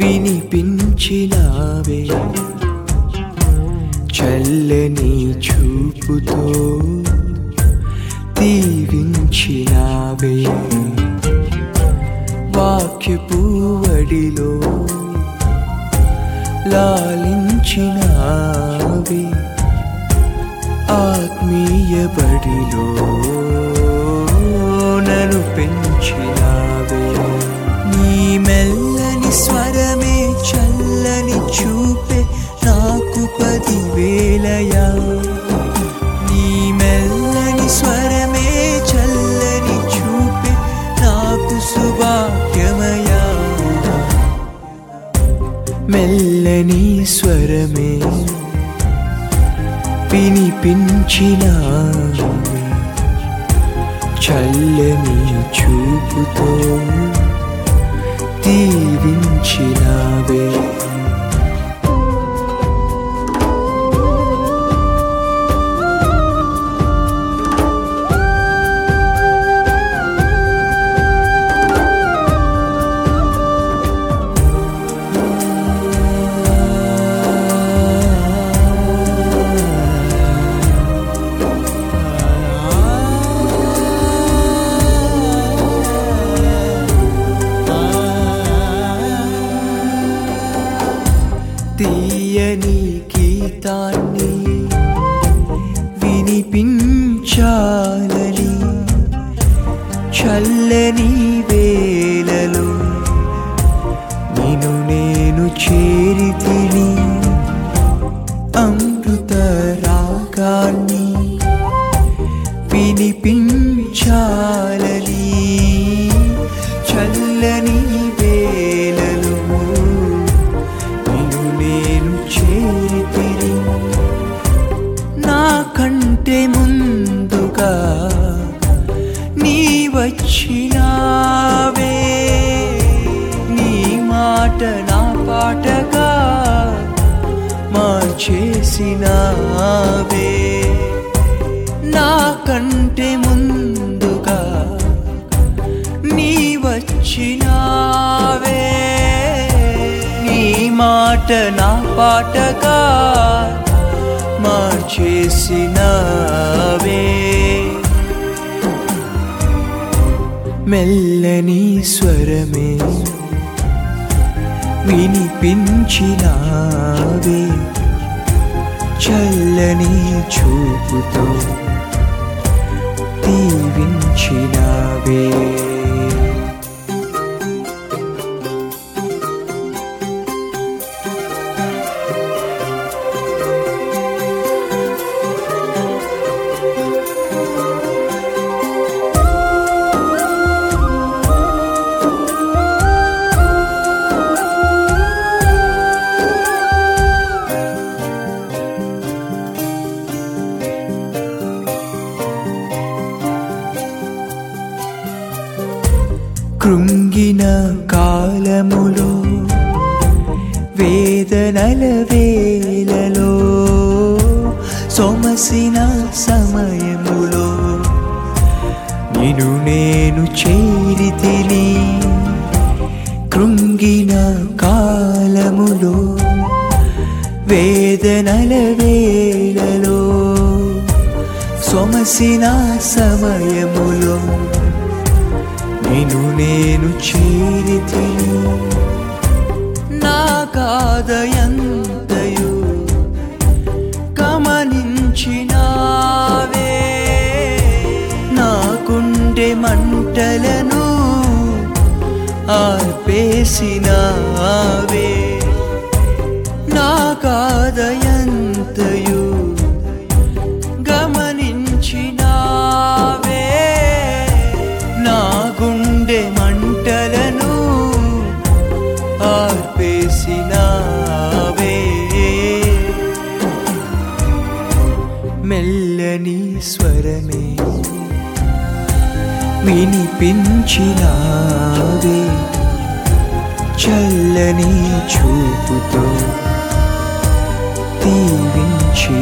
వినిపించినావే చల్లని చూపుతో దీవించినావే వాక్యపు వడిలో లాలించినావే ఆత్మీయ బడిలో నన్ను పెంచినావే నీ మెల్లని స్వరమే చల్లని చూపే నాకు పదివేలయా నీ మెల్లని స్వరమే చల్లని చూపే నాకు సుభాగ్యమయా మెల్లని స్వరమే వినిపించిన చల్లని చూపుతో దీవించినావే తీయని గీతాన్ని వినిపించాలని చల్లని వేలలో నిన్ను నేను చేరితిని అమృత రాగాన్ని వినిపించాలని చల్లని వేలలో నిన్ను నేను చేరితిని నా కంటే ముందుగా నీ వచ్చినావే నీ మాట నా పాటగా మార్చేసినావే నా కంటే ముందుగా నీ వచ్చినావే నీ మాట నా పాటగా మార్చేసినావే మెల్లని స్వరమే వినిపించినావే చల్లని చూపుతో దీవించినావే కృంగిన కాలములో వేదనల వేలలో సొమసిన సమయములో నిన్ను నేను చేరితిని కృంగిన కాలములో వేదనల వేలలో సొమసిన సమయములో నిన్ను నేను చేరితిని నా కాదయంతయు గమనించినావే నా గుండె మంటలను ఆర్పేసినావే నా కాదయంతయు గమనించినావే నా గుండె మంటలను ఆర్పేసినావే మెల్లని స్వరమే వినిపించినావే చల్లని చూపుతో దీవించినావే